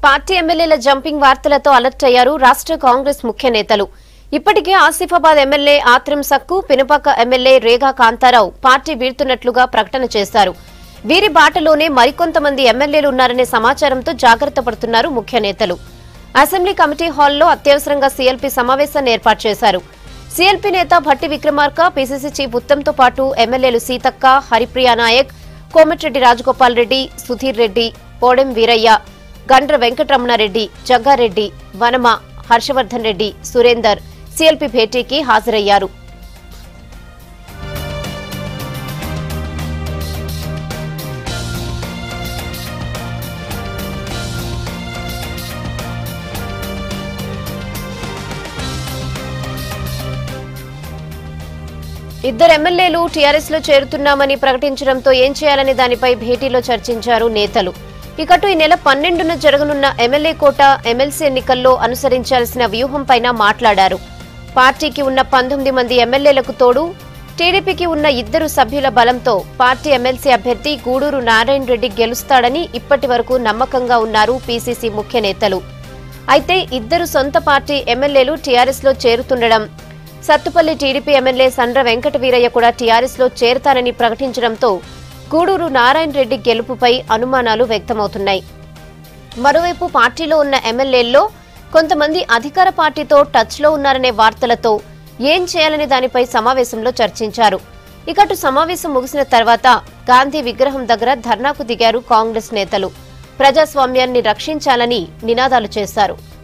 party ఎమ్మెల్యేల jumping వార్తలతో alert అయ్యారు రాష్ట్ర కాంగ్రెస్ ముఖ్య నేతలు ఇప్పటికే Asifabad MLA Atram Sakku Pinapaka MLA Rega Kantharao party వీడుతున్నట్లుగా ప్రకటన చేశారు వీరి బాటలోనే మరికొంతమంది ఎమ్మెల్యేలు ఉన్నారనే సమాచారంతో జాగ్రత్త పడుతున్నారు ముఖ్య నేతలు అసెంబ్లీ కమిటీ హాల్లో అత్యవసరంగా సీఎల్పీ సమావేశాన్ని ఏర్పాటు చేశారు సీఎల్పీ నేత భట్టి విక్రమార్క పీసీసీ చీఫ్ ఉత్తమ్తో పాటు ఎమ్మెల్యేలు సీతక్క హరిప్రియా నాయక్ కోమటిరెడ్డి రాజగోపాల్ రెడ్డి సుధీర్ రెడ్డి పోడెం వీరయ్య గండ్ర వెంకటరమణారెడ్డి జగ్గారెడ్డి వనమ హర్షవర్ధన్ రెడ్డి సురేందర్ సీఎల్పీ భేటీకి హాజరయ్యారు ఇద్దరు ఎమ్మెల్యేలు టీఆర్ఎస్ లో చేరుతున్నామని ప్రకటించడంతో ఏం చేయాలనే దానిపై భేటీలో చర్చించారు నేతలు ఇకటు ఈ నెల పన్నెండున జరగనున్న ఎమ్మెల్యే కోట ఎమ్మెల్సీ ఎన్నికల్లో అనుసరించాల్సిన వ్యూహంపైన మాట్లాడారు పార్టీకి ఉన్న పంతొమ్మిది మంది ఎమ్మెల్యేలకు తోడు టీడీపీకి ఉన్న ఇద్దరు సభ్యుల బలంతో పార్టీ ఎమ్మెల్సీ అభ్యర్థి గూడూరు నారాయణ రెడ్డి గెలుస్తాడని ఇప్పటి వరకు నమ్మకంగా ఉన్నారు పీసీసీ ముఖ్య నేతలు అయితే ఇద్దరు సొంత పార్టీ ఎమ్మెల్యేలు టీఆర్ఎస్ లో చేరుతుండడం సత్తుపల్లి టీడీపీ ఎమ్మెల్యే సండ్ర వెంకట వీరయ్య కూడా టీఆర్ఎస్ లో చేరతారని ప్రకటించడంతో గూడూరు నారాయణ రెడ్డి గెలుపుపై అనుమానాలు వ్యక్తమవుతున్నాయి మరోవైపు పార్టీలో ఉన్న ఎమ్మెల్యేల్లో కొంతమంది అధికార పార్టీతో టచ్లో ఉన్నారనే వార్తలతో ఏం చేయాలనే దానిపై సమావేశంలో చర్చించారు ఇకటు సమావేశం ముగిసిన తర్వాత గాంధీ విగ్రహం దగ్గర ధర్నాకు దిగారు కాంగ్రెస్ నేతలు ప్రజాస్వామ్యాన్ని రక్షించాలని నినాదాలు చేశారు